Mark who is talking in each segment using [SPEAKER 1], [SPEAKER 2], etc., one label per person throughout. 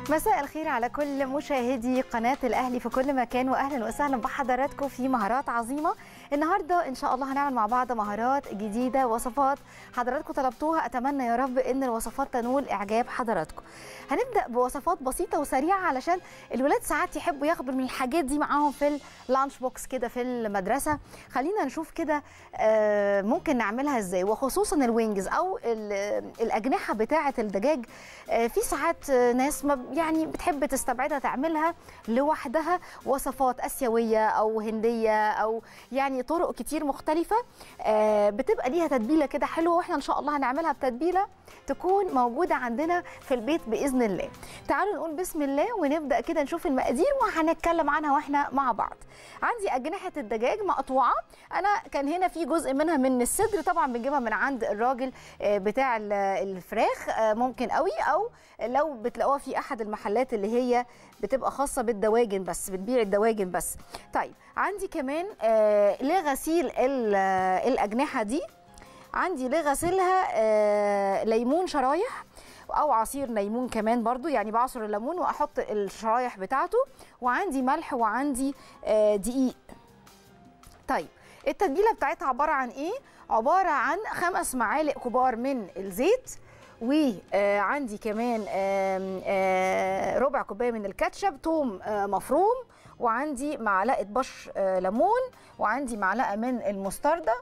[SPEAKER 1] مساء الخير على كل مشاهدي قناة الأهلي في كل مكان وأهلا وسهلا بحضراتكم في مهارات عظيمة النهاردة إن شاء الله هنعمل مع بعض مهارات جديدة وصفات حضراتكم طلبتوها أتمنى يا رب إن الوصفات تنول إعجاب حضراتكم هنبدأ بوصفات بسيطة وسريعة علشان الولاد ساعات يحبوا ياخدوا من الحاجات دي معاهم في اللانش بوكس كده في المدرسة خلينا نشوف كده آه، ممكن نعملها إزاي وخصوصا الوينجز أو ال- الأجنحة بتاعة الدجاج آه، في ساعات آه، ناس ما يعني بتحب تستبعدها تعملها لوحدها وصفات اسيويه او هنديه او يعني طرق كتير مختلفه آه، بتبقى ليها تتبيله كده حلوه واحنا ان شاء الله هنعملها بتتبيله تكون موجوده عندنا في البيت باذن الله تعالوا نقول بسم الله ونبدا كده نشوف المقادير وهنتكلم عنها واحنا مع بعض عندي اجنحه الدجاج مقطوعه انا كان هنا في جزء منها من الصدر طبعا بنجيبها من عند الراجل آه، بتاع ال- الفراخ آه، ممكن قوي او لو بتلاقوها في احد المحلات اللي هي بتبقى خاصه بالدواجن بس بتبيع الدواجن بس طيب عندي كمان آه، لغسيل ال- آه، الاجنحه دي عندي لغسيلها آه، ليمون شرايح او عصير ليمون كمان برضو يعني بعصر الليمون واحط الشرايح بتاعته وعندي ملح وعندي آه، دقيق طيب التتبيله بتاعتها عباره عن ايه عباره عن خمس معالق كبار من الزيت وعندي كمان آم، آه، ربع كوبايه من الكاتشب توم آه، مفروم وعندي معلقه بش آه، ليمون وعندي معلقه من المستردة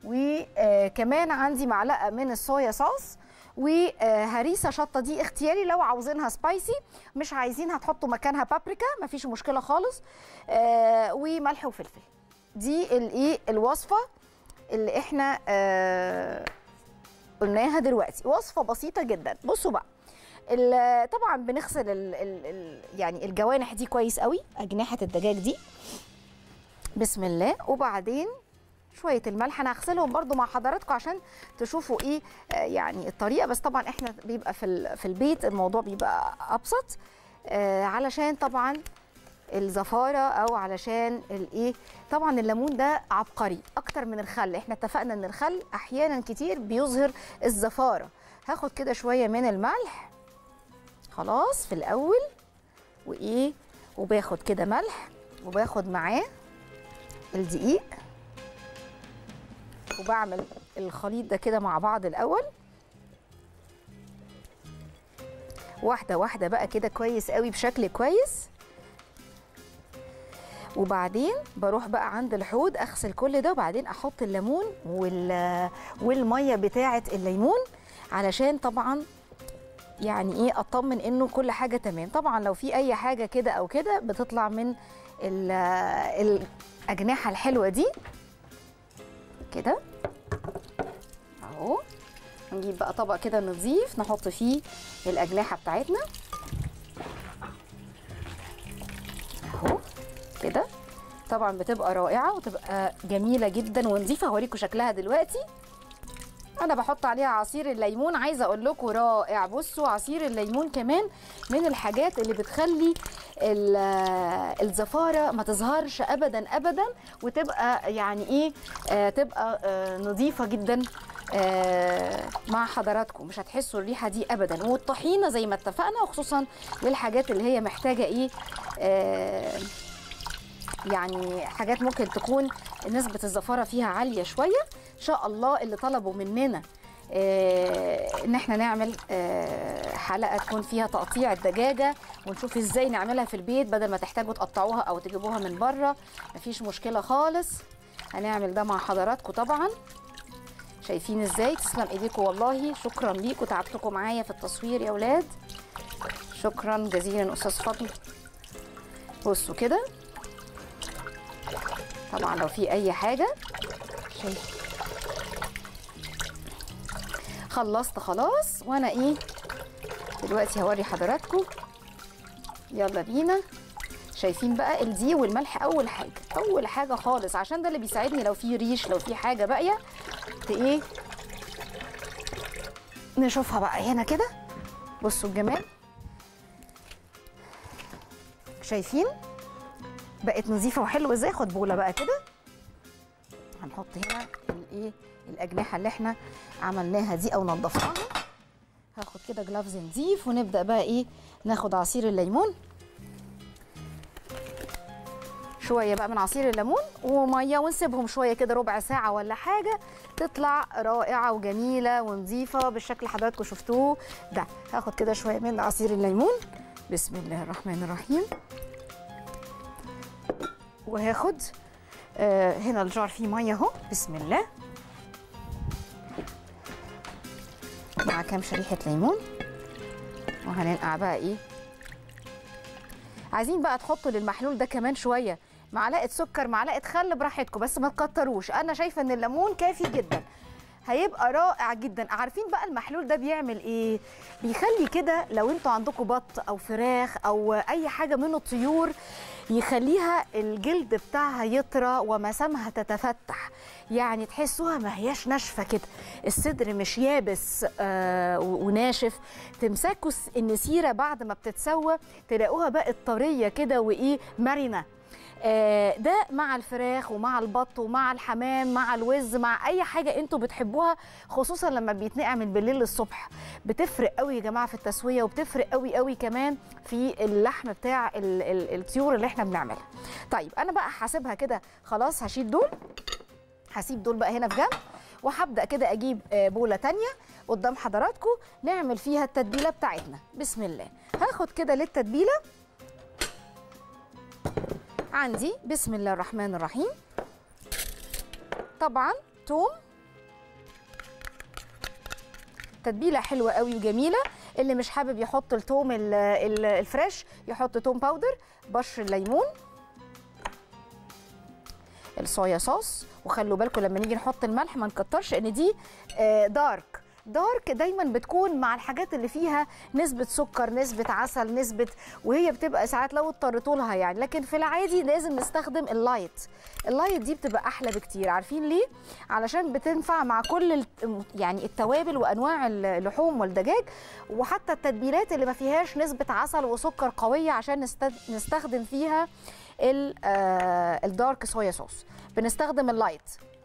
[SPEAKER 1] وكمان عندي معلقه من الصويا صوص وهريسه شطه دي اختياري لو عاوزينها سبايسي مش عايزينها تحطوا مكانها بابريكا مفيش مشكله خالص آه، وملح وفلفل دي الايه الوصفه اللي احنا آه، قلناها دلوقتي وصفه بسيطه جدا بصوا بقى ال- طبعا بنغسل ال ال ال يعني الجوانح دي كويس قوي اجنحه الدجاج دي بسم الله وبعدين شويه الملح انا هغسلهم برضو مع حضراتكم عشان تشوفوا ايه آه، يعني الطريقه بس طبعا احنا بيبقى في ال- في البيت الموضوع بيبقى ابسط آه، علشان طبعا الزفاره او علشان الايه طبعا الليمون ده عبقري اكتر من الخل احنا اتفقنا ان الخل احيانا كتير بيظهر الزفاره هاخد كده شويه من الملح خلاص في الاول وايه وباخد كده ملح وباخد معاه الدقيق وبعمل الخليط ده كده مع بعض الاول واحده واحده بقى كده كويس قوي بشكل كويس وبعدين بروح بقى عند الحوض اغسل كل ده وبعدين احط الليمون وال والميه بتاعه الليمون علشان طبعا يعني ايه اطمن انه كل حاجه تمام طبعا لو في اي حاجه كده او كده بتطلع من ال- الاجنحه الحلوه دي كده اهو نجيب بقى طبق كده نظيف نحط فيه الاجنحه بتاعتنا اهو كده طبعا بتبقى رائعه وتبقى جميله جدا ونظيفه هوريكم شكلها دلوقتي انا بحط عليها عصير الليمون عايزه اقول لكم رائع بصوا عصير الليمون كمان من الحاجات اللي بتخلي ال- الزفاره ما تظهرش ابدا ابدا وتبقى يعني ايه آه تبقى آه نظيفه جدا آه مع حضراتكم مش هتحسوا الريحه دي ابدا والطحينه زي ما اتفقنا وخصوصا للحاجات اللي هي محتاجه ايه آه يعني حاجات ممكن تكون نسبة الزفارة فيها عالية شوية إن شاء الله اللي طلبوا مننا آه، ان احنا نعمل آه، حلقه تكون فيها تقطيع الدجاجه ونشوف ازاي نعملها في البيت بدل ما تحتاجوا تقطعوها او تجيبوها من بره مفيش مشكله خالص هنعمل ده مع حضراتكم طبعا شايفين ازاي تسلم ايديكم والله شكرا ليكم تعبتكم معايا في التصوير يا ولاد شكرا جزيلا استاذ فضل بصوا كده طبعا لو في اي حاجه شايف خلصت خلاص وانا ايه دلوقتي هوري حضراتكم يلا بينا شايفين بقى الدي والملح اول حاجه اول حاجه خالص عشان ده اللي بيساعدني لو في ريش لو في حاجه باقيه ت- ايه نشوفها بقى هنا كده بصوا الجمال شايفين بقت نظيفه وحلوه ازاي خد بوله بقى كده هنحط هنا الايه الاجنحه اللي احنا عملناها دي او نضفناها هاخد كده جلافز نضيف ونبدا بقى ايه ناخد عصير الليمون شويه بقى من عصير الليمون وميه ونسيبهم شويه كده ربع ساعه ولا حاجه تطلع رائعه وجميله ونظيفه بالشكل اللي حضراتكم شفتوه ده هاخد كده شويه من عصير الليمون بسم الله الرحمن الرحيم وهاخد آه هنا الجار فيه ميه اهو بسم الله مع كام شريحه ليمون وهننقع بقى ايه عايزين بقى تحطوا للمحلول ده كمان شويه معلقه سكر معلقه خل براحتكم بس ما تكتروش انا شايفه ان الليمون كافي جدا هيبقى رائع جدا عارفين بقى المحلول ده بيعمل ايه بيخلي كده لو انتوا عندكم بط او فراخ او اي حاجه من الطيور يخليها الجلد بتاعها يطرى ومسامها تتفتح يعني تحسوها ما هياش ناشفه كده الصدر مش يابس آه وناشف تمسكوا النسيره بعد ما بتتسوى تلاقوها بقت طريه كده وايه مرنه آه ده مع الفراخ ومع البط ومع الحمام مع الوز مع اي حاجه انتوا بتحبوها خصوصا لما بيتنقع من بالليل للصبح بتفرق قوي يا جماعه في التسويه وبتفرق قوي قوي كمان في اللحم بتاع ال ال الطيور اللي احنا بنعملها طيب انا بقى هسيبها كده خلاص هشيل دول هسيب دول بقى هنا في جنب وهبدا كده اجيب بوله تانية قدام حضراتكم نعمل فيها التتبيله بتاعتنا بسم الله هاخد كده للتتبيله عندي بسم الله الرحمن الرحيم طبعا توم تتبيله حلوه قوي وجميله اللي مش حابب يحط التوم الفريش يحط توم باودر بشر الليمون الصويا صوص وخلوا بالكم لما نيجي نحط الملح ما نكترش ان دي دارك دارك دايما بتكون مع الحاجات اللي فيها نسبة سكر نسبة عسل نسبة وهي بتبقى ساعات لو اضطريتوا لها يعني لكن في العادي لازم نستخدم اللايت اللايت دي بتبقى احلى بكتير عارفين ليه علشان بتنفع مع كل يعني التوابل وانواع اللحوم والدجاج وحتى التتبيلات اللي ما فيهاش نسبة عسل وسكر قوية عشان نستخدم فيها الدارك صويا صوص بنستخدم اللايت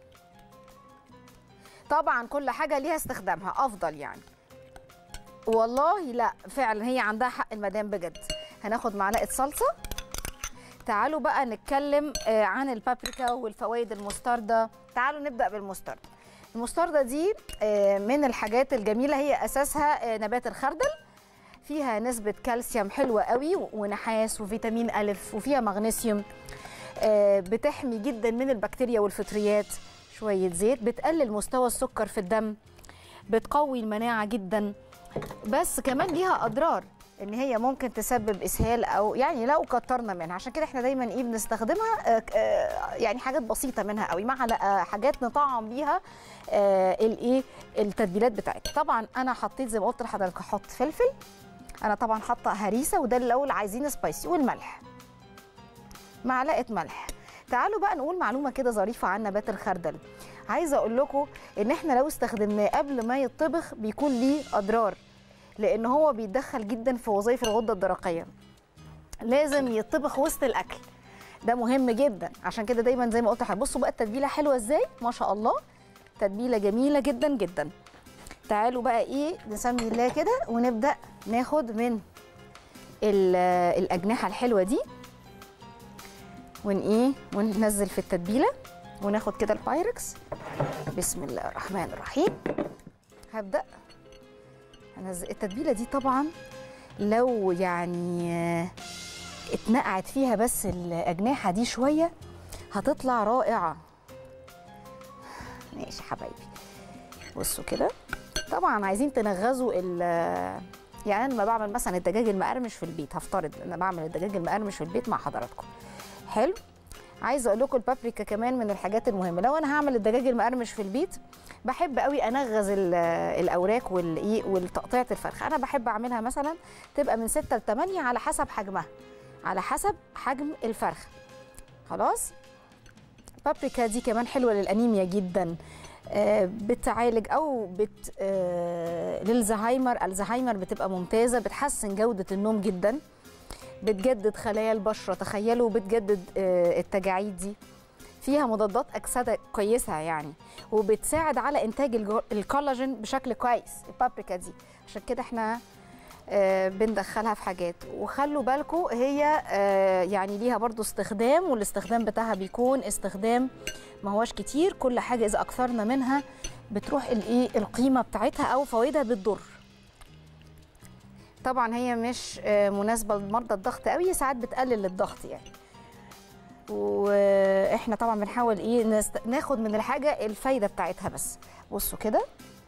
[SPEAKER 1] طبعا كل حاجه ليها استخدامها افضل يعني والله لا فعلا هي عندها حق المدام بجد هناخد معلقه صلصه تعالوا بقى نتكلم عن البابريكا والفوائد المستردة تعالوا نبدا بالمستردة المستردة دي من الحاجات الجميله هي اساسها نبات الخردل فيها نسبة كالسيوم حلوة قوي ونحاس وفيتامين ألف وفيها مغنيسيوم بتحمي جدا من البكتيريا والفطريات شويه زيت بتقلل مستوى السكر في الدم بتقوي المناعه جدا بس كمان ليها اضرار ان هي ممكن تسبب اسهال او يعني لو كترنا منها عشان كده احنا دايما ايه بنستخدمها يعني حاجات بسيطه منها قوي معلقه حاجات نطعم بيها الايه التتبيلات بتاعتها طبعا انا حطيت زي ما قلت لحضرتك هحط فلفل انا طبعا حاطه هريسه وده الاول عايزين سبايسي والملح معلقه ملح تعالوا بقى نقول معلومه كده ظريفه عن نبات الخردل عايزه اقول لكم ان احنا لو استخدمناه قبل ما يطبخ بيكون ليه اضرار لان هو بيتدخل جدا في وظائف الغده الدرقيه لازم يطبخ وسط الاكل ده مهم جدا عشان كده دايما زي ما قلت هتبصوا بقى التتبيله حلوه ازاي ما شاء الله تتبيله جميله جدا جدا تعالوا بقى ايه نسمي الله كده ونبدا ناخد من الاجنحه الحلوه دي ون ايه وننزل في التتبيله وناخد كده البايركس بسم الله الرحمن الرحيم هبدا هنزل التتبيله دي طبعا لو يعني اتنقعت فيها بس الاجنحه دي شويه هتطلع رائعه ماشي حبايبي بصوا كده طبعا عايزين تنغزوا ال يعني انا لما بعمل مثلا الدجاج المقرمش في البيت هفترض ان انا بعمل الدجاج المقرمش في البيت مع حضراتكم حلو عايزه اقول لكم البابريكا كمان من الحاجات المهمه لو انا هعمل الدجاج المقرمش في البيت بحب قوي انغز الاوراق والايه والتقطيعه الفرخ انا بحب اعملها مثلا تبقى من 6 ل 8 على حسب حجمها على حسب حجم الفرخه خلاص البابريكا دي كمان حلوه للانيميا جدا آه بتعالج او بت آه للزهايمر الزهايمر بتبقى ممتازه بتحسن جوده النوم جدا بتجدد خلايا البشره تخيلوا بتجدد التجاعيد دي فيها مضادات اكسده كويسه يعني وبتساعد على انتاج الجو- الكولاجين بشكل كويس البابريكا دي عشان كده احنا آه، بندخلها في حاجات وخلوا بالكم هي آه، يعني ليها برضو استخدام والاستخدام بتاعها بيكون استخدام ما هوش كتير كل حاجه اذا اكثرنا منها بتروح الايه القيمه بتاعتها او فوائدها بتضر طبعا هي مش آه، مناسبه لمرضى الضغط قوي ساعات بتقلل الضغط يعني واحنا طبعا بنحاول ايه نست... ناخد من الحاجه الفايده بتاعتها بس بصوا كده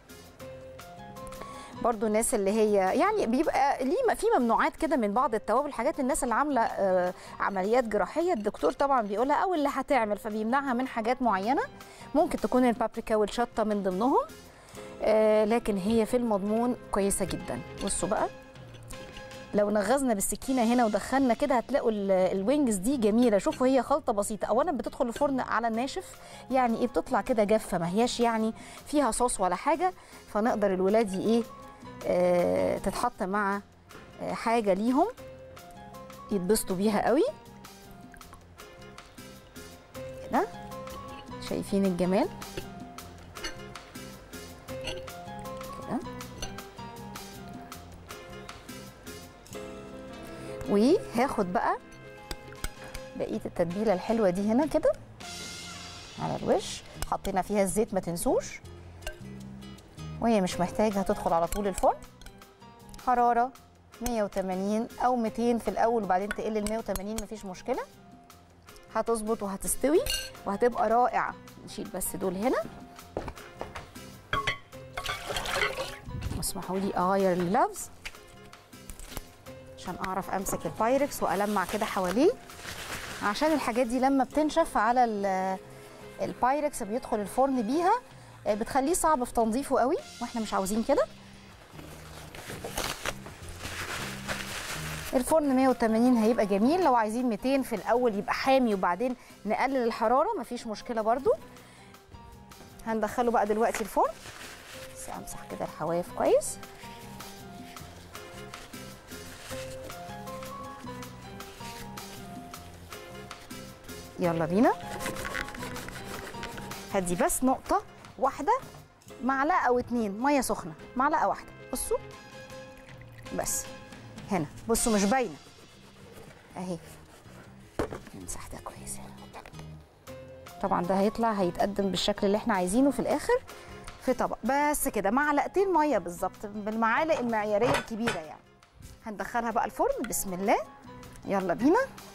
[SPEAKER 1] برضو الناس اللي هي يعني بيبقى ليه في ممنوعات كده من بعض التوابل حاجات الناس اللي عامله آه، عمليات جراحيه الدكتور طبعا بيقولها او اللي هتعمل فبيمنعها من حاجات معينه ممكن تكون البابريكا والشطه من ضمنهم آه، لكن هي في المضمون كويسه جدا بصوا بقى لو نغزنا بالسكينه هنا ودخلنا كده هتلاقوا ال- الوينجز دي جميله شوفوا هي خلطه بسيطه اولا بتدخل الفرن على الناشف يعني ايه بتطلع كده جافه ما هياش يعني فيها صوص ولا حاجه فنقدر الولاد ي- ايه آه تتحط مع آه حاجه ليهم يتبسطوا بيها قوي كده شايفين الجمال كده وهاخد بقى بقيه التتبيله الحلوه دي هنا كده على الوش حطينا فيها الزيت ما تنسوش وهي مش محتاجه تدخل على طول الفرن حراره 180 او 200 في الاول وبعدين تقل ل 180 مفيش مشكله هتظبط وهتستوي وهتبقى رائعه نشيل بس دول هنا واسمحوا لي اغير اللفظ عشان اعرف امسك البايركس والمع كده حواليه عشان الحاجات دي لما بتنشف على ال- البايركس بيدخل الفرن بيها آه، بتخليه صعب في تنظيفه قوي واحنا مش عاوزين كده الفرن 180 هيبقى جميل لو عايزين 200 في الاول يبقى حامي وبعدين نقلل الحراره مفيش مشكله برضو هندخله بقى دلوقتي الفرن بس امسح كده الحواف كويس يلا بينا هدي بس نقطة واحدة معلقة أو اتنين مية سخنة معلقة واحدة بصوا بس هنا بصوا مش باينة أهي نمسح ده كويس هنا طبعا ده هيطلع هيتقدم بالشكل اللي احنا عايزينه في الآخر في طبق بس كده معلقتين مية بالظبط بالمعالق المعيارية الكبيرة يعني هندخلها بقى الفرن بسم الله يلا بينا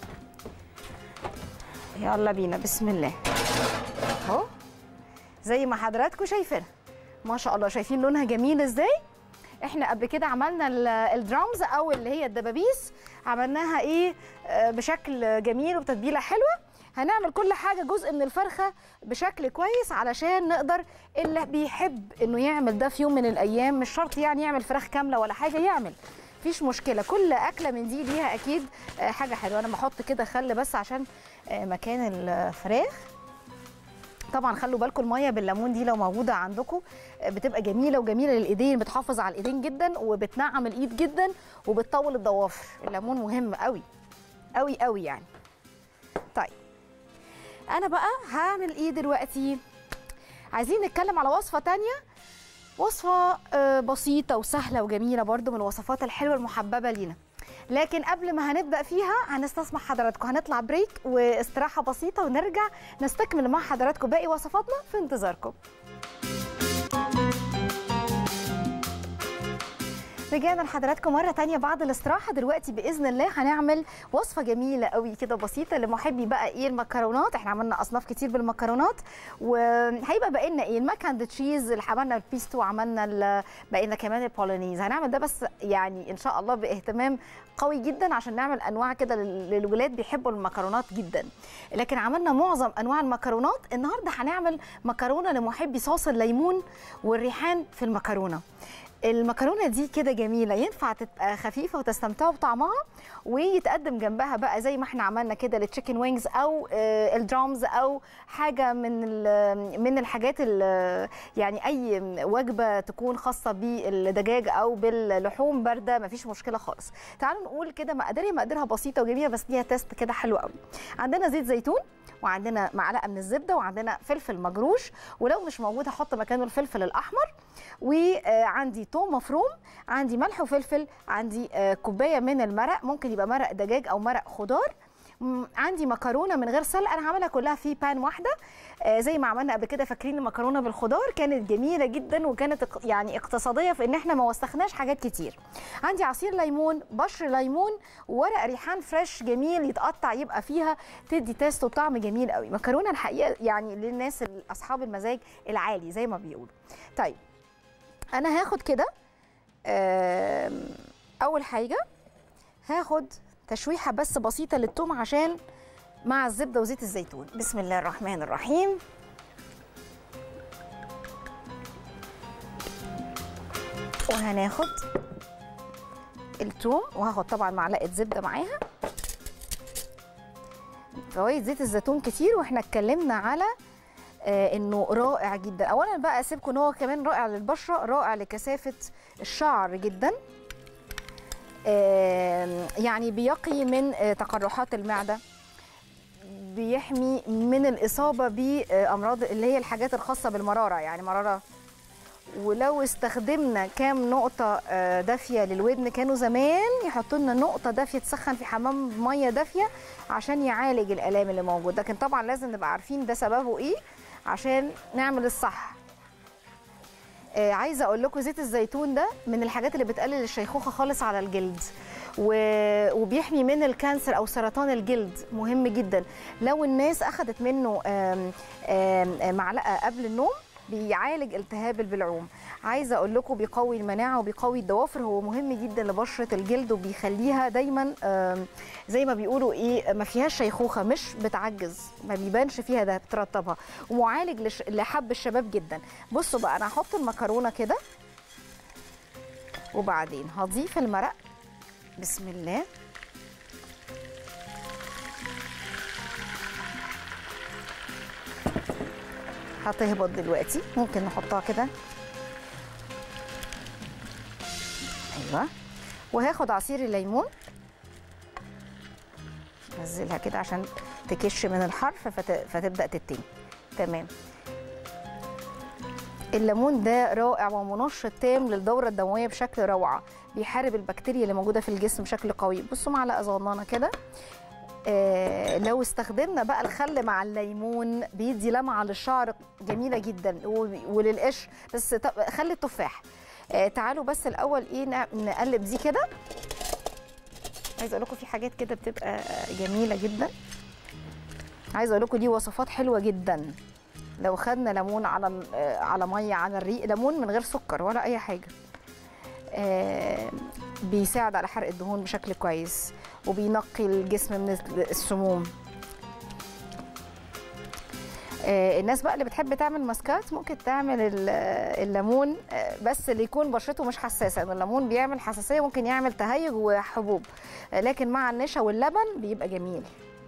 [SPEAKER 1] يلا بينا بسم الله اهو زي ما حضراتكم شايفينها ما شاء الله شايفين لونها جميل ازاي احنا قبل كده عملنا ال- الدرامز او اللي هي الدبابيس عملناها ايه آه، بشكل جميل وبتتبيله حلوه هنعمل كل حاجه جزء من الفرخه بشكل كويس علشان نقدر اللي بيحب انه يعمل ده في يوم من الايام مش شرط يعني يعمل فراخ كامله ولا حاجه يعمل مفيش مشكله كل اكله من دي ليها اكيد آه، حاجه حلوه انا بحط كده خل بس عشان آه، مكان الفراخ طبعا خلوا بالكم الميه بالليمون دي لو موجوده عندكم آه، بتبقى جميله وجميله للايدين بتحافظ على الايدين جدا وبتنعم الايد جدا وبتطول الضوافر الليمون مهم قوي قوي قوي يعني طيب انا بقى هعمل ايه دلوقتي عايزين نتكلم على وصفه تانية وصفه آه، بسيطه وسهله وجميله برضو من الوصفات الحلوه المحببه لينا لكن قبل ما هنبدا فيها هنستسمح حضراتكم هنطلع بريك واستراحه بسيطه ونرجع نستكمل مع حضراتكم باقي وصفاتنا في انتظاركم رجعنا لحضراتكم مرة تانية بعد الاستراحة دلوقتي بإذن الله هنعمل وصفة جميلة قوي كده بسيطة لمحبي بقى إيه المكرونات إحنا عملنا أصناف كتير بالمكرونات وهيبقى باقي لنا إيه الماك اند تشيز اللي عملنا البيستو وعملنا ال- باقي لنا كمان البولونيز هنعمل ده بس يعني إن شاء الله باهتمام قوي جدا عشان نعمل أنواع كده لل- للولاد بيحبوا المكرونات جدا لكن عملنا معظم أنواع المكرونات النهاردة هنعمل مكرونة لمحبي صوص الليمون والريحان في المكرونة المكرونه دي كده جميله ينفع تبقى خفيفه وتستمتعوا بطعمها ويتقدم جنبها بقى زي ما احنا عملنا كده التشيكن وينجز او آه، الدرامز او حاجه من ال- من الحاجات ال- يعني اي وجبه تكون خاصه بالدجاج او باللحوم بارده مفيش مشكله خالص تعالوا نقول كده مقاديرها مقاديرها بسيطه وجميله بس ليها تيست كده حلو قوي عندنا زيت زيتون وعندنا معلقه من الزبده وعندنا فلفل مجروش ولو مش موجود هحط مكانه الفلفل الاحمر وعندي توم مفروم عندي ملح وفلفل عندي آه، كوبايه من المرق ممكن يبقى مرق دجاج او مرق خضار مم، عندي مكرونه من غير سلق انا هعملها كلها في بان واحده آه، زي ما عملنا قبل كده فاكرين المكرونه بالخضار كانت جميله جدا وكانت اق- يعني اقتصاديه في ان احنا ما وسخناش حاجات كتير عندي عصير ليمون بشر ليمون وورق ريحان فريش جميل يتقطع يبقى فيها تدي تيست وطعم جميل قوي مكرونه الحقيقه يعني للناس اصحاب المزاج العالي زي ما بيقولوا طيب انا هاخد كده آم، اول حاجه هاخد تشويحه بس بسيطه للثوم عشان مع الزبده وزيت الزيتون بسم الله الرحمن الرحيم وهناخد الثوم وهاخد طبعا معلقه زبده معاها فوائد زيت الزيتون كتير واحنا اتكلمنا على آه انه رائع جدا اولا بقى اسيبكم ان هو كمان رائع للبشره رائع لكثافه الشعر جدا آه يعني بيقي من آه تقرحات المعده بيحمي من الاصابه بامراض اللي هي الحاجات الخاصه بالمراره يعني مراره ولو استخدمنا كام نقطة آه، دافية للودن كانوا زمان يحطوا لنا نقطة دافية تسخن في حمام مية دافية عشان يعالج الآلام اللي موجودة لكن طبعا لازم نبقى عارفين ده سببه إيه عشان نعمل الصح آه، عايزه اقول لكم زيت الزيتون ده من الحاجات اللي بتقلل الشيخوخه خالص على الجلد و... وبيحمي من الكانسر او سرطان الجلد مهم جدا لو الناس اخذت منه آم آم معلقه قبل النوم بيعالج التهاب البلعوم عايزه اقول لكم بيقوي المناعه وبيقوي الضوافر هو مهم جدا لبشره الجلد وبيخليها دايما آم، زي ما بيقولوا ايه ما فيهاش شيخوخه مش بتعجز ما بيبانش فيها ده بترطبها ومعالج لش... لحب الشباب جدا بصوا بقى انا هحط المكرونه كده وبعدين هضيف المرق بسم الله هتهبط دلوقتي ممكن نحطها كده ايوه وهاخد عصير الليمون نزلها كده عشان تكش من الحر فت... فتبدا تتني تمام الليمون ده رائع ومنشط تام للدوره الدمويه بشكل روعه بيحارب البكتيريا اللي موجوده في الجسم بشكل قوي بصوا معلقه صغننه كده آه لو استخدمنا بقى الخل مع الليمون بيدي لمعه للشعر جميله جدا و- وللقشر بس ط- خل التفاح آه تعالوا بس الاول ايه نع- نقلب دي كده عايزه اقول لكم في حاجات كده بتبقى جميله جدا عايزه اقول لكم دي وصفات حلوه جدا لو خدنا ليمون على ال- آه، على ميه على الريق ليمون من غير سكر ولا اي حاجه آه، بيساعد على حرق الدهون بشكل كويس وبينقي الجسم من السموم آه، الناس بقى اللي بتحب تعمل ماسكات ممكن تعمل ال- الليمون آه، بس اللي يكون بشرته مش حساسه ان الليمون بيعمل حساسيه ممكن يعمل تهيج وحبوب آه، لكن مع النشا واللبن بيبقى جميل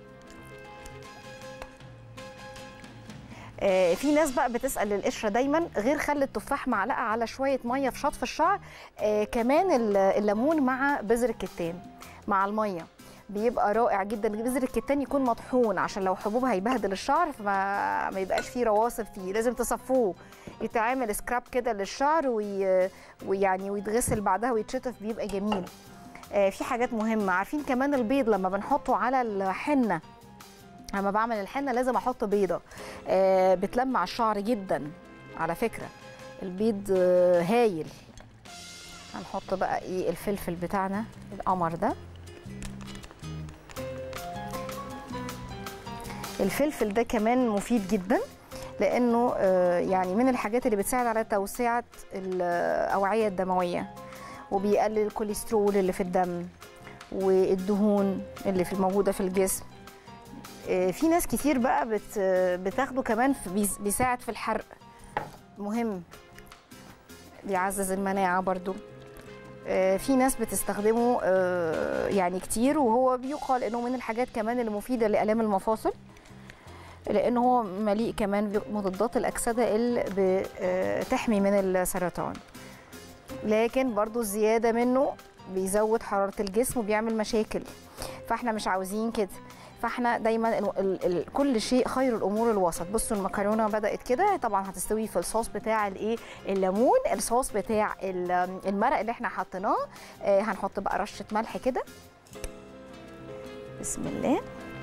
[SPEAKER 1] آه، في ناس بقى بتسال القشره دايما غير خل التفاح معلقه على شويه ميه في شطف الشعر آه، كمان ال- الليمون مع بذر الكتان مع الميه بيبقى رائع جدا بذر الكتان يكون مطحون عشان لو حبوب هيبهدل الشعر فما ما يبقاش فيه رواسب فيه لازم تصفوه يتعمل سكراب كده للشعر وي... ويعني ويتغسل بعدها ويتشطف بيبقى جميل آه، في حاجات مهمه عارفين كمان البيض لما بنحطه على الحنه لما بعمل الحنه لازم احط بيضه آه، بتلمع الشعر جدا على فكره البيض آه، هايل هنحط بقى ايه الفلفل بتاعنا القمر ده الفلفل ده كمان مفيد جدا لانه آه، يعني من الحاجات اللي بتساعد على توسعه الاوعيه الدمويه وبيقلل الكوليسترول اللي في الدم والدهون اللي في موجوده في الجسم آه، في ناس كتير بقى بت بتاخده كمان في بيس- بيساعد في الحرق مهم بيعزز المناعه برضو آه، في ناس بتستخدمه آه، يعني كتير وهو بيقال انه من الحاجات كمان اللي مفيده لالام المفاصل لانه هو مليء كمان بمضادات الاكسده اللي بتحمي من السرطان لكن برضو الزياده منه بيزود حراره الجسم وبيعمل مشاكل فاحنا مش عاوزين كده فاحنا دايما ال ال ال كل شيء خير الامور الوسط بصوا المكرونه بدات كده طبعا هتستوي في الصوص بتاع الايه الليمون الصوص بتاع ال- المرق اللي احنا حطيناه آه هنحط بقى رشه ملح كده بسم الله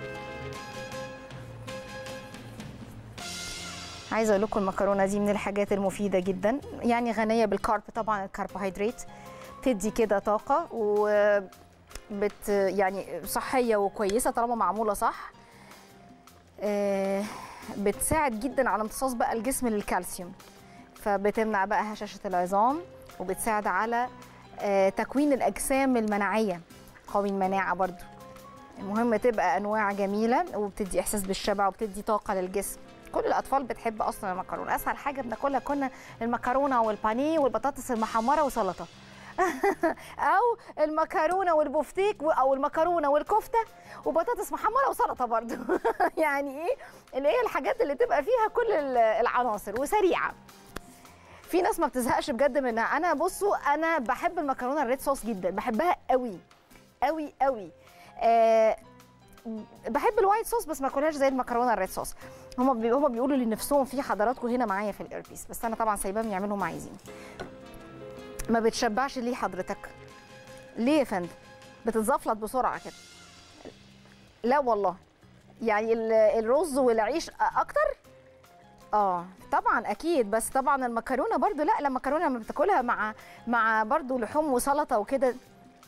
[SPEAKER 1] عايزه اقول لكم المكرونه دي من الحاجات المفيده جدا يعني غنيه بالكارب طبعا الكربوهيدرات تدي كده طاقه و بت يعني صحيه وكويسه طالما معموله صح آه، بتساعد جدا على امتصاص بقى الجسم للكالسيوم فبتمنع بقى هشاشه العظام وبتساعد على آه، تكوين الاجسام المناعيه قوي المناعه برضو المهم تبقى انواع جميله وبتدي احساس بالشبع وبتدي طاقه للجسم كل الاطفال بتحب اصلا المكرونه اسهل حاجه بناكلها كنا المكرونه والبانيه والبطاطس المحمره وسلطه او المكرونه والبفتيك و- او المكرونه والكفته وبطاطس محمره وسلطه برضو يعني ايه اللي هي الحاجات اللي تبقى فيها كل ال- العناصر وسريعه في ناس ما بتزهقش بجد منها انا بصوا انا بحب المكرونه الريد صوص جدا بحبها قوي قوي قوي آه بحب الوايت صوص بس ما اكلهاش زي المكرونه الريد صوص هما بي هما بيقولوا اللي نفسهم فيه حضراتكم هنا معايا في الايربيس بس انا طبعا سايباهم يعملوا ما عايزين ما بتشبعش ليه حضرتك ليه يا فندم بتتزفلط بسرعه كده لا والله يعني ال- الرز والعيش اكتر اه طبعا اكيد بس طبعا المكرونه برضو لا لا المكرونه لما بتاكلها مع مع برضو لحوم وسلطه وكده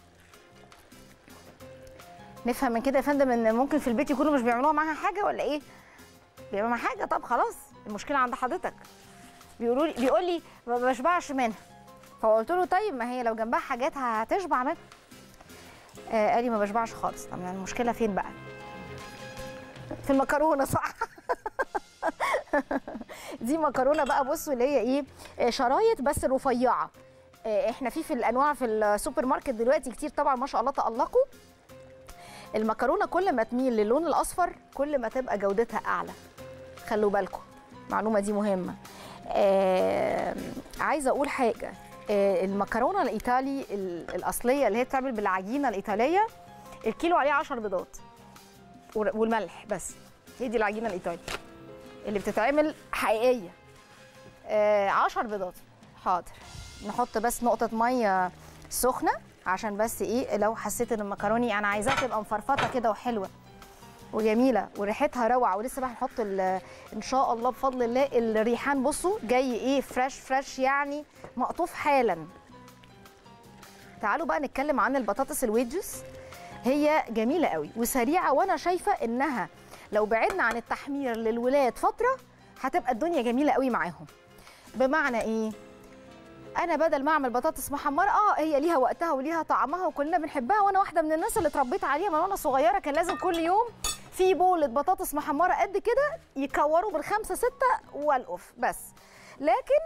[SPEAKER 1] نفهم من كده يا فندم ان ممكن في البيت يكونوا مش بيعملوها معاها حاجه ولا ايه بيعملوا معاها حاجه طب خلاص المشكله عند حضرتك بيقولوا لي بيقول لي ما بشبعش منها فقلت له طيب ما هي لو جنبها حاجات هتشبع منها آه قال لي ما بشبعش خالص طب يعني المشكله فين بقى في المكرونه صح دي مكرونه بقى بصوا اللي هي ايه آه، شرايط بس رفيعه آه، احنا في في الانواع في السوبر ماركت دلوقتي كتير طبعا ما شاء الله تالقوا المكرونه كل ما تميل للون الاصفر كل ما تبقى جودتها اعلى خلوا بالكم المعلومه دي مهمه آه عايزه اقول حاجه آه المكرونه الايطالي ال- الاصليه اللي هي بتعمل بالعجينه الايطاليه الكيلو عليه 10 بيضات ور- والملح بس هي دي العجينه الايطالي اللي بتتعمل حقيقيه آه 10 بيضات حاضر نحط بس نقطه ميه سخنه عشان بس ايه لو حسيت ان المكروني انا عايزاها تبقى مفرفطه كده وحلوه وجميله وريحتها روعه ولسه بقى هنحط ال- ان شاء الله بفضل الله الريحان بصوا جاي ايه فريش فريش يعني مقطوف حالا تعالوا بقى نتكلم عن البطاطس الويدجز هي جميله قوي وسريعه وانا شايفه انها لو بعدنا عن التحمير للولاد فتره هتبقى الدنيا جميله قوي معاهم بمعنى ايه انا بدل ما اعمل بطاطس محمره اه هي ليها وقتها وليها طعمها وكلنا بنحبها وانا واحده من الناس اللي اتربيت عليها من وانا صغيره كان لازم كل يوم في بولة بطاطس محمره قد كده يكوروا بالخمسه سته والقف بس لكن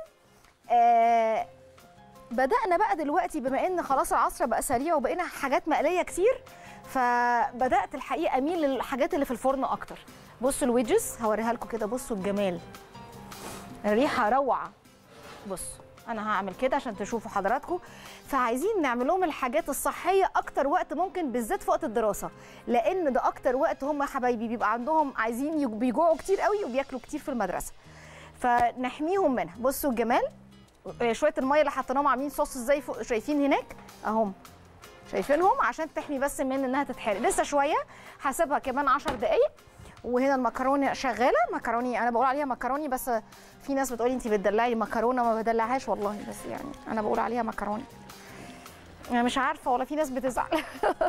[SPEAKER 1] آه بدأنا بقى دلوقتي بما ان خلاص العصر بقى سريع وبقينا حاجات مقليه كتير فبدأت الحقيقه اميل للحاجات اللي في الفرن اكتر بصوا الويدجز هوريها لكم كده بصوا الجمال الريحه روعه بصوا انا هعمل كده عشان تشوفوا حضراتكم فعايزين نعمل لهم الحاجات الصحيه اكتر وقت ممكن بالذات في وقت الدراسه لان ده اكتر وقت هم حبايبي بيبقى عندهم عايزين يج- بيجوعوا كتير قوي وبياكلوا كتير في المدرسه فنحميهم منها بصوا الجمال آه، شويه الميه اللي حطيناهم عاملين صوص ازاي فوق شايفين هناك اهم شايفينهم عشان تحمي بس من انها تتحرق لسه شويه هسيبها كمان 10 دقائق وهنا المكرونه شغاله مكروني انا بقول عليها مكروني بس في ناس بتقولي انت بتدلعي مكرونه ما بدلعهاش والله بس يعني انا بقول عليها مكروني انا مش عارفه ولا في ناس بتزعل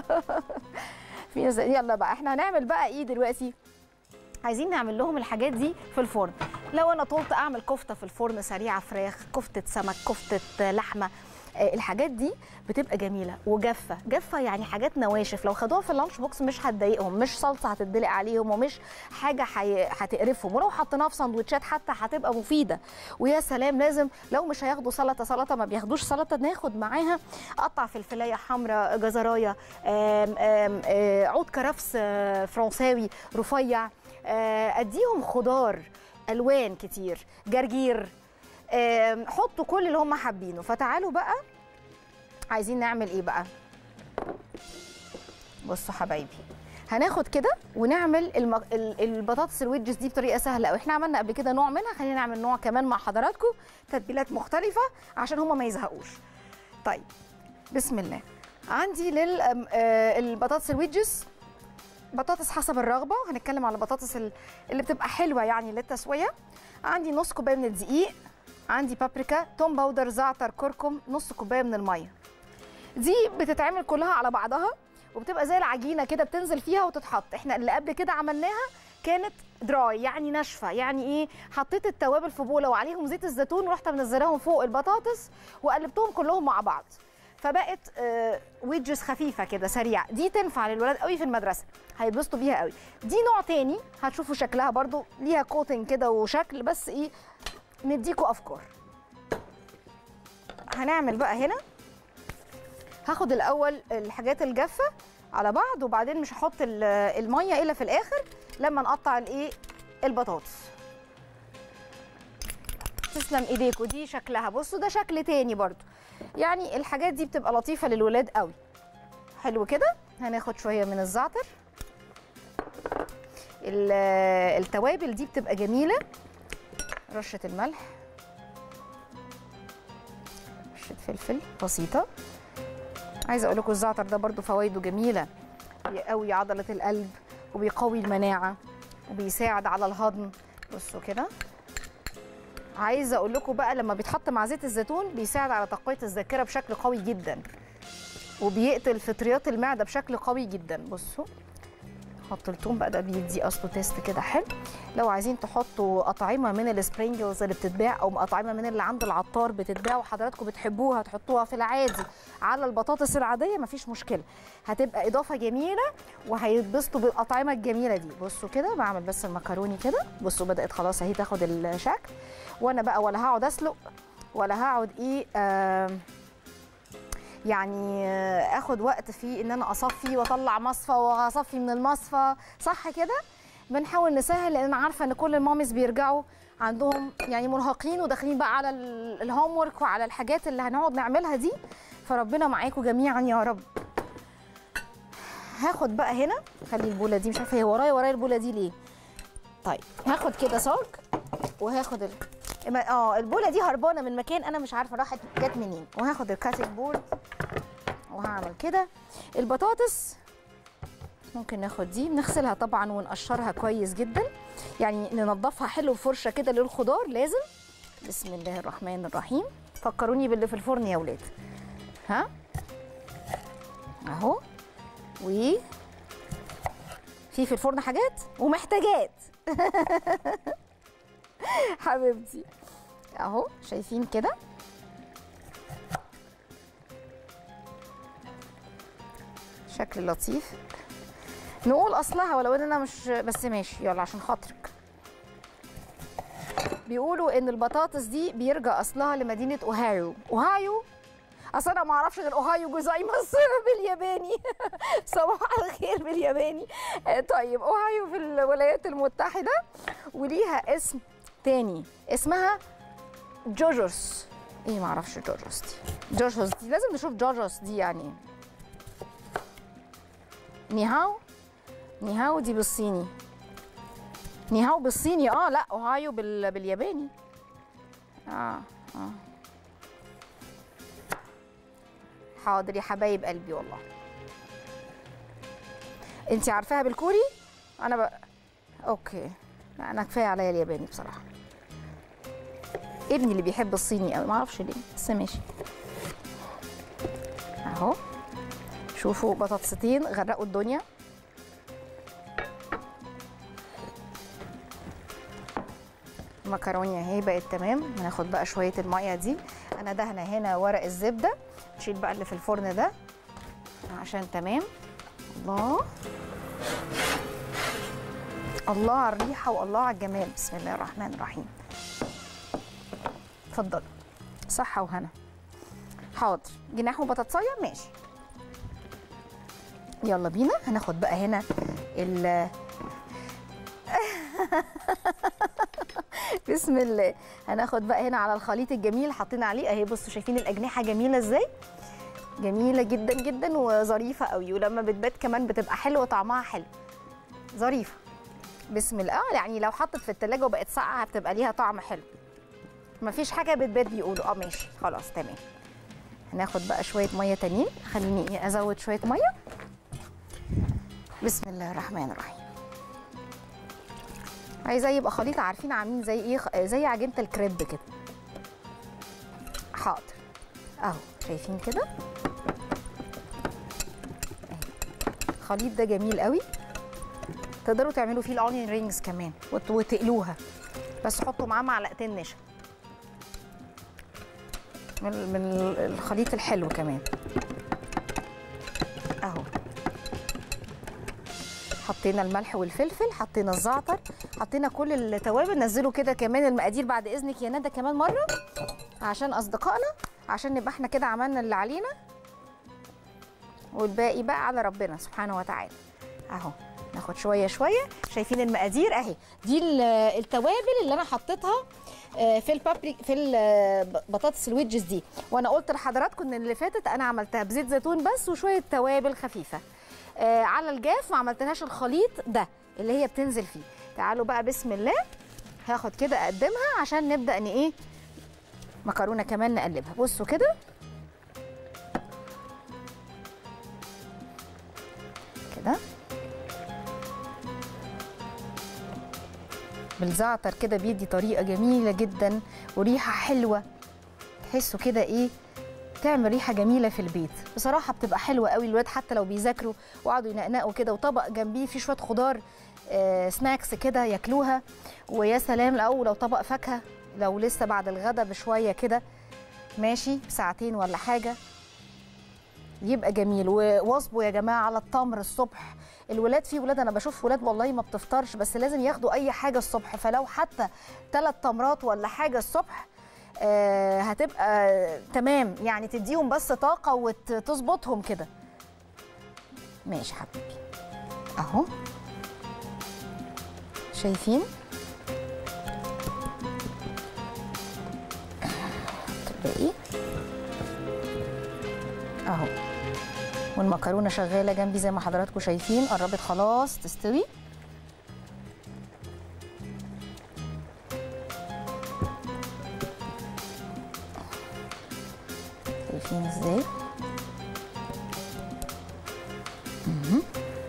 [SPEAKER 1] في ناس يلا بقى احنا هنعمل بقى ايه دلوقتي عايزين نعمل لهم الحاجات دي في الفرن لو انا طولت اعمل كفته في الفرن سريعه فراخ كفته سمك كفته لحمه آه، الحاجات دي بتبقى جميله وجافه جافه يعني حاجات نواشف لو خدوها في اللانش بوكس مش هتضايقهم مش صلصه هتدلق عليهم ومش حاجه حي... هتقرفهم ولو حطيناها في سندوتشات حتى هتبقى مفيده ويا سلام لازم لو مش هياخدوا سلطه سلطه ما بياخدوش سلطه ناخد معاها قطع فلفلايه حمراء جزرايه آم، آم، آه، عود كرفس آه، فرنساوي رفيع آه، اديهم خضار الوان كتير جرجير آم، حطوا كل اللي هم حابينه فتعالوا بقى عايزين نعمل ايه بقى بصوا حبايبي هناخد كده ونعمل الم... ال- البطاطس الويدجز دي بطريقه سهله قوي احنا عملنا قبل كده نوع منها خلينا نعمل نوع كمان مع حضراتكم تتبيلات مختلفه عشان هما ما يزهقوش طيب بسم الله عندي للبطاطس الويدجز بطاطس حسب الرغبه هنتكلم على البطاطس ال- اللي بتبقى حلوه يعني للتسويه عندي نص كوبايه من الدقيق عندي بابريكا توم باودر زعتر كركم نص كوبايه من الميه دي بتتعمل كلها على بعضها وبتبقى زي العجينه كده بتنزل فيها وتتحط احنا اللي قبل كده عملناها كانت دراي يعني ناشفه يعني ايه حطيت التوابل في بوله وعليهم زيت الزيتون ورحت منزلاهم فوق البطاطس وقلبتهم كلهم مع بعض فبقت آه ويدجز خفيفه كده سريعه دي تنفع للولاد قوي في المدرسه هيتبسطوا بيها قوي دي نوع تاني هتشوفوا شكلها برضو ليها كوتنج كده وشكل بس ايه نديكوا افكار هنعمل بقى هنا هاخد الاول الحاجات الجافه على بعض وبعدين مش هحط ال- الميه الا في الاخر لما نقطع الايه البطاطس تسلم ايديكوا دي شكلها بصوا ده شكل تاني برضو يعني الحاجات دي بتبقى لطيفه للولاد قوي حلو كده هناخد شويه من الزعتر ال- التوابل دي بتبقى جميله رشه الملح رشه فلفل بسيطه عايزه اقول لكم الزعتر ده برضو فوائده جميله بيقوي عضله القلب وبيقوي المناعه وبيساعد على الهضم بصوا كده عايزه اقول لكم بقى لما بيتحط مع زيت الزيتون بيساعد على تقويه الذاكره بشكل قوي جدا وبيقتل فطريات المعده بشكل قوي جدا بصوا حط التوم بقى ده بيدي اصله تيست كده حلو لو عايزين تحطوا اطعمه من السبرينجلز اللي بتتباع او اطعمه من اللي عند العطار بتتباع وحضراتكم بتحبوها تحطوها في العادي على البطاطس العاديه مفيش مشكله هتبقى اضافه جميله وهيتبسطوا بالاطعمه الجميله دي بصوا كده بعمل بس المكروني كده بصوا بدات خلاص اهي تاخد الشكل وانا بقى ولا هقعد اسلق ولا هقعد ايه آه يعني آه، اخد وقت في ان انا اصفي واطلع مصفى واصفي من المصفى صح كده بنحاول نسهل لان انا عارفه ان كل الماميز بيرجعوا عندهم يعني مرهقين وداخلين بقى على الهوم ورك وعلى الحاجات اللي هنقعد نعملها دي فربنا معاكم جميعا يا رب هاخد بقى هنا خلي البوله دي مش عارفه هي ورايا ورايا البوله دي ليه طيب هاخد كده صاج وهاخد ال... إما- اه البوله دي هربانه من مكان انا مش عارفه راحت جت منين وهاخد الكاتنج بورد وهعمل كده البطاطس ممكن ناخد دي نغسلها طبعا ونقشرها كويس جدا يعني ننضفها حلو بفرشه كده للخضار لازم بسم الله الرحمن الرحيم فكروني باللي في الفرن يا ولاد ها اهو و في في الفرن حاجات ومحتاجات حبيبتي اهو شايفين كده شكل لطيف نقول اصلها ولو ان انا مش بس ماشي يلا عشان خاطرك بيقولوا ان البطاطس دي بيرجع اصلها لمدينه اوهايو اوهايو اصل انا ما اعرفش غير اوهايو جوزايماس بالياباني صباح الخير بالياباني آه، طيب اوهايو في الولايات المتحده وليها اسم تاني اسمها جوجوس ايه ما اعرفش جوجوس دي جوجوس دي لازم نشوف جوجوس دي يعني إيه. نيهاو نيهاو دي بالصيني نيهاو بالصيني اه لا اوهايو بال... بالياباني اه اه حاضر يا حبايب قلبي والله انت عارفاها بالكوري انا بقى اوكي لا انا كفايه عليا الياباني بصراحه ابني اللي بيحب الصيني قوي ما اعرفش ليه بس ماشي اهو شوفوا بطاطستين غرقوا الدنيا المكرونه اهي بقت تمام هناخد بقى شويه الميه دي انا دهنه هنا ورق الزبده نشيل بقى اللي في الفرن ده عشان تمام الله الله على الريحه والله على الجمال بسم الله الرحمن الرحيم اتفضلوا صحه وهنا حاضر جناح وبطاطسايه ماشي يلا بينا هناخد بقى هنا ال بسم الله هناخد بقى هنا على الخليط الجميل حاطين عليه اهي بصوا شايفين الاجنحه جميله ازاي جميله جدا جدا وظريفه قوي ولما بتبات كمان بتبقى حلوه طعمها حلو ظريفه بسم الله آه، يعني لو حطت في التلاجة وبقت ساقعه بتبقى ليها طعم حلو مفيش حاجه بتبات بيقولوا اه ماشي خلاص تمام هناخد بقى شويه ميه تانيين خليني إيه ازود شويه ميه بسم الله الرحمن الرحيم عايزاه يبقى خليط عارفين عاملين زي ايه خ- زي عجينه الكريب كده حاضر اهو شايفين كده أهي. الخليط ده جميل قوي تقدروا تعملوا فيه الاونيون رينجز كمان وت- وتقلوها بس حطوا معاه معلقتين نشا من من الخليط الحلو كمان اهو حطينا الملح والفلفل حطينا الزعتر حطينا كل التوابل نزلوا كده كمان المقادير بعد اذنك يا ندى كمان مره عشان اصدقائنا عشان نبقى احنا كده عملنا اللي علينا والباقي بقى على ربنا سبحانه وتعالى اهو ناخد شويه شويه شايفين المقادير اهي دي ال- التوابل اللي انا حطيتها آه، في البابريك في البطاطس الويدجز دي وانا قلت لحضراتكم ان اللي فاتت انا عملتها بزيت زيتون بس وشويه توابل خفيفه آه، على الجاف ما عملتلهاش الخليط ده اللي هي بتنزل فيه تعالوا بقى بسم الله هاخد كده اقدمها عشان نبدا ان ايه مكرونه كمان نقلبها بصوا كده كده بالزعتر كده بيدي طريقه جميله جدا وريحه حلوه تحسوا كده ايه تعمل ريحه جميله في البيت بصراحه بتبقى حلوه قوي الولاد حتى لو بيذاكروا وقعدوا ينقنقوا كده وطبق جنبيه فيه شويه خضار آه سناكس كده ياكلوها ويا سلام لو لو طبق فاكهه لو لسه بعد الغدا بشويه كده ماشي ساعتين ولا حاجه يبقى جميل وواظبوا يا جماعه على التمر الصبح الولاد في ولاد انا بشوف ولاد والله ما بتفطرش بس لازم ياخدوا اي حاجه الصبح فلو حتى ثلاث تمرات ولا حاجه الصبح آه هتبقى تمام يعني تديهم بس طاقه وتظبطهم كده ماشي حبيبي اهو شايفين باقي اهو والمكرونه شغاله جنبي زي ما حضراتكم شايفين قربت خلاص تستوي شايفين ازاي مهم.